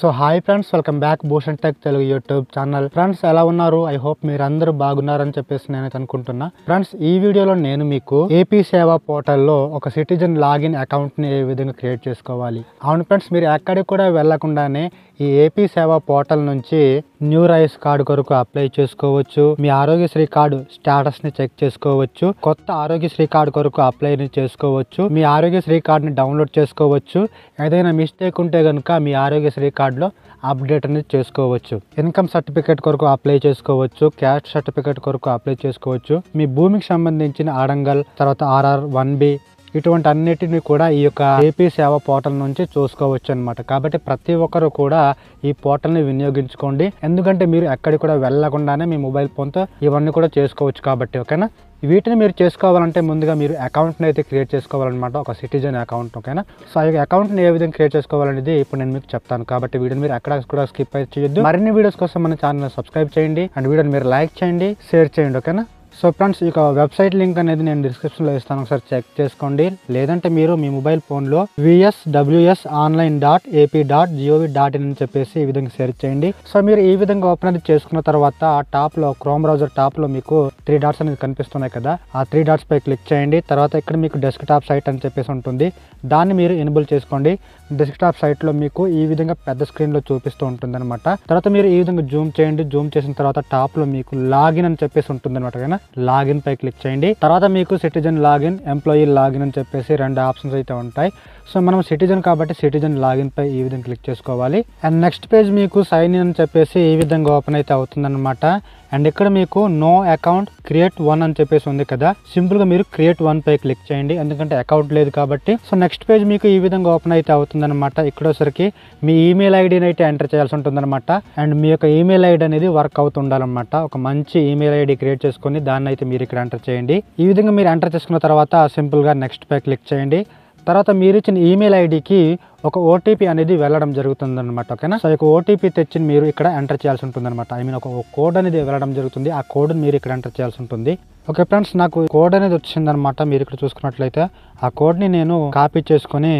so hi friends welcome back Bhushan tech Telugu YouTube channel friends ఎలా ఉన్నారు I hope మీరు అందరూ బాగున్నారని చెప్పేసి నేనైతే అనుకుంటున్నా ఫ్రెండ్స్ ఈ వీడియోలో నేను మీకు ఏపీ సేవా పోర్టల్లో ఒక సిటిజన్ లాగిన్ అకౌంట్ ని ఏ విధంగా క్రియేట్ చేసుకోవాలి అవును ఫ్రెండ్స్ మీరు ఎక్కడికి కూడా వెళ్లకుండానే ఈ ఏపీ సేవా పోర్టల్ నుంచి న్యూ రైస్ కార్డు కొరకు అప్లై చేసుకోవచ్చు మీ ఆరోగ్యశ్రీ కార్డు స్టేటస్ ని చెక్ చేసుకోవచ్చు కొత్త ఆరోగ్యశ్రీ కార్డు కొరకు అప్లై చేసుకోవచ్చు మీ ఆరోగ్యశ్రీ కార్డుని డౌన్లోడ్ చేసుకోవచ్చు ఏదైనా మిస్టేక్ ఉంటే కనుక మీ ఆరోగ్యశ్రీ కార్డులో అప్డేట్ అనేది చేసుకోవచ్చు ఇన్కమ్ సర్టిఫికేట్ కొరకు అప్లై చేసుకోవచ్చు క్యాస్ట్ సర్టిఫికేట్ కొరకు అప్లై చేసుకోవచ్చు మీ భూమికి సంబంధించిన ఆడంగల్ తర్వాత ఆర్ఆర్ వన్ బి ఇటువంటి అన్నిటిని కూడా ఈ యొక్క ఏపీ సేవ పోర్టల్ నుంచి చూసుకోవచ్చు అనమాట కాబట్టి ప్రతి ఒక్కరు కూడా ఈ పోర్టల్ని వినియోగించుకోండి ఎందుకంటే మీరు ఎక్కడికి కూడా వెళ్ళకుండానే మీ మొబైల్ ఫోన్తో ఇవన్నీ కూడా చేసుకోవచ్చు కాబట్టి ఓకేనా వీటిని మీరు చేసుకోవాలంటే ముందుగా మీరు అకౌంట్ని అయితే క్రియేట్ చేసుకోవాలన్నమాట ఒక సిటిజన్ అకౌంట్ ఓకేనా సో ఆ అకౌంట్ని ఏ విధంగా క్రియేట్ చేసుకోవాలనేది ఇప్పుడు నేను మీకు చెప్తాను కాబట్టి వీడియోని మీరు ఎక్కడ కూడా స్కిప్ అయితే చేయొద్దు మరిన్ని వీడియోస్ కోసం మన ఛానల్ సబ్స్క్రైబ్ చేయండి అండ్ వీడియోని మీరు లైక్ చేయండి షేర్ చేయండి ఓకేనా సో ఫ్రెండ్స్ ఇక వెబ్సైట్ లింక్ అనేది నేను డిస్క్రిప్షన్లో ఇస్తాను ఒకసారి చెక్ చేసుకోండి లేదంటే మీరు మీ మొబైల్ ఫోన్లో V S W S online dot AP dot G O V dot in అని చెప్పేసి ఈ విధంగా సెర్చ్ చేయండి సో మీరు ఈ విధంగా ఓపెన్ అనేది చేసుకున్న తర్వాత టాప్లో క్రోమ్ బ్రౌజర్ టాప్లో మీకు త్రీ డాట్స్ అనేది కనిపిస్తున్నాయి కదా ఆ త్రీ డాట్స్ పై క్లిక్ చేయండి తర్వాత ఇక్కడ మీకు డెస్క్ టాప్ సైట్ అని చెప్పేసి ఉంటుంది దాన్ని మీరు ఎనేబుల్ చేసుకోండి డెస్క్టాప్ సైట్లో మీకు ఈ విధంగా పెద్ద స్క్రీన్లో చూపిస్తూ ఉంటుంది అనమాట తర్వాత మీరు ఈ విధంగా జూమ్ చేయండి జూమ్ చేసిన తర్వాత టాప్లో మీకు లాగిన్ అని చెప్పేసి ఉంటుంది అనమాట కదా లాగిన్ పై క్లిక్ చేయండి తర్వాత మీకు సిటిజన్ లాగిన్ ఎంప్లాయీ లాగిన్ అని చెప్పేసి రెండు ఆప్షన్స్ అయితే ఉంటాయి సో మనం సిటిజన్ కాబట్టి సిటిజన్ లాగిన్ పై ఈ విధంగా క్లిక్ చేసుకోవాలి అండ్ నెక్స్ట్ పేజ్ మీకు సైన్ ఇన్ అని చెప్పేసి ఈ విధంగా ఓపెన్ అయితే అవుతుందన్నమాట అండ్ ఇక్కడ మీకు నో అకౌంట్ క్రియేట్ వన్ అని చెప్పేసి ఉంది కదా సింపుల్ గా మీరు క్రియేట్ వన్ పై క్లిక్ చేయండి ఎందుకంటే అకౌంట్ లేదు కాబట్టి సో నెక్స్ట్ పేజ్ మీకు ఈ విధంగా ఓపెన్ అయితే అవుతుందన్నమాట ఇక్కడ వచ్చరికి మీ ఈమెయిల్ ఐడిని అయితే ఎంటర్ చేయాల్సి ఉంటుందన్నమాట అండ్ మీ యొక్క ఈమెయిల్ ఐడి అనేది వర్క్ అవుతుండాలన్నమాట ఒక మంచి ఈమెయిల్ ఐడి క్రియేట్ చేసుకొని దాన్ని అయితే మీరు ఇక్కడ ఎంటర్ చేయండి ఈ విధంగా మీరు ఎంటర్ చేసుకున్న తర్వాత సింపుల్ గా నెక్స్ట్ పై క్లిక్ చేయండి తర్వాత మీరు ఇచ్చిన ఈమెయిల్ ఐడికి ఒక ఓటీపీ అనేది వెళ్ళడం జరుగుతుంది అనమాట ఓకేనా సో ఒక ఓటీపీ తెచ్చి మీరు ఇక్కడ ఎంటర్ చేయాల్సి ఉంటుంది అనమాట ఐ మీన్ ఒక కోడ్ అనేది వెళ్ళడం జరుగుతుంది ఆ కోడ్ మీరు ఇక్కడ ఎంటర్ చేయాల్సి ఉంటుంది ఓకే ఫ్రెండ్స్ నాకు కోడ్ అనేది వచ్చిందనమాట మీరు ఇక్కడ చూసుకున్నట్లయితే ఆ కోడ్ని నేను కాపీ చేసుకొని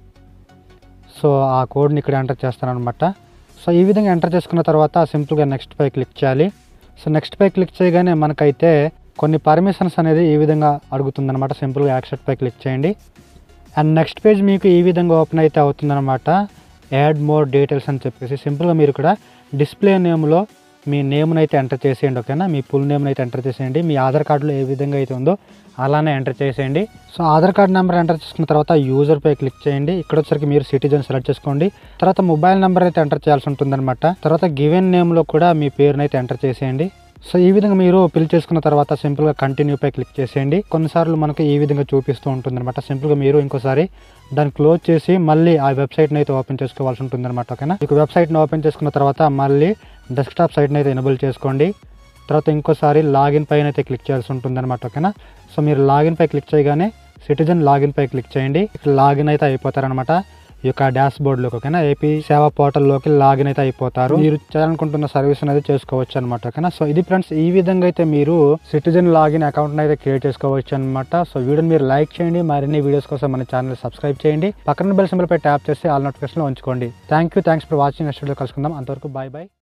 సో ఆ కోడ్ని ఇక్కడ ఎంటర్ చేస్తాను అనమాట సో ఈ విధంగా ఎంటర్ చేసుకున్న తర్వాత సింపుల్గా నెక్స్ట్ పై క్లిక్ చేయాలి సో నెక్స్ట్ పై క్లిక్ చేయగానే మనకైతే కొన్ని పర్మిషన్స్ అనేది ఈ విధంగా అడుగుతుంది అనమాట సింపుల్గా యాక్సెప్ట్ పై క్లిక్ చేయండి అండ్ నెక్స్ట్ పేజ్ మీకు ఈ విధంగా ఓపెన్ అయితే అవుతుందన్నమాట యాడ్ మోర్ డీటెయిల్స్ అని చెప్పేసి సింపుల్గా మీరు ఇక్కడ డిస్ప్లే నేమ్లో మీ నేమ్ని అయితే ఎంటర్ చేసేయండి ఓకేనా మీ ఫుల్ నేమ్ని అయితే ఎంటర్ చేసేయండి మీ ఆధార్ కార్డులో ఏ విధంగా అయితే ఉందో అలానే ఎంటర్ చేసేయండి so Aadhaar card number enter చేసుకున్న తర్వాత యూజర్ పై క్లిక్ చేయండి ఇక్కడ వచ్చరికి మీరు సిటిజన్ సెలెక్ట్ చేసుకోండి తర్వాత మొబైల్ నెంబర్ అయితే ఎంటర్ చేయాల్సి ఉంటుందన్నమాట తర్వాత గివెన్ నేమ్లో కూడా మీ పేరుని అయితే ఎంటర్ చేసేయండి సో ఈ విధంగా మీరు ఫిల్ చేసుకున్న తర్వాత సింపుల్గా కంటిన్యూ పై క్లిక్ చేసేయండి కొన్నిసార్లు మనకు ఈ విధంగా చూపిస్తూ ఉంటుంది అనమాట సింపుల్గా మీరు ఇంకోసారి దాన్ని క్లోజ్ చేసి మళ్ళీ ఆ వెబ్సైట్ని అయితే ఓపెన్ చేసుకోవాల్సి ఉంటుంది అనమాట ఓకేనా ఇక వెబ్సైట్ని ఓపెన్ చేసుకున్న తర్వాత మళ్ళీ డెస్క్టాప్ సైట్ని అయితే ఎనబుల్ చేసుకోండి తర్వాత ఇంకోసారి లాగిన్ పైన అయితే క్లిక్ చేయాల్సి ఉంటుంది అనమాట ఓకేనా సో మీరు లాగిన్ పై క్లిక్ చేయగానే సిటిజన్ లాగిన్ పై క్లిక్ చేయండి ఇక్కడ లాగిన్ అయితే అయిపోతారనమాట ఈ యొక్క డాష్ బోర్డ్లోకి ఓకేనా ఏపీ సేవా పోర్టల్లోకి లాగిన్ అయితే అయిపోతారు మీరు చేయాలనుకుంటున్న సర్వీస్ అనేది చేసుకోవచ్చు అనమాట ఓకేనా సో ఇది ఫ్రెండ్స్ ఈ విధంగా అయితే మీరు సిటిజన్ లాగిన్ అకౌంట్ అయితే క్రియేట్ చేసుకోవచ్చు అనమాట సో వీడియోని మీరు లైక్ చేయండి మరిన్ని వీడియోస్ కోసం మన ఛానల్ సబ్స్క్రైబ్ చేయండి పక్కన బెల్ సింబల్ పై ట్యాప్ చేసి ఆల్ నోటిఫికేషన్ ఉంచుకోండి thank you thanks for watching next video కలుసుకుందాం అంతవరకు బాయ్ బాయ్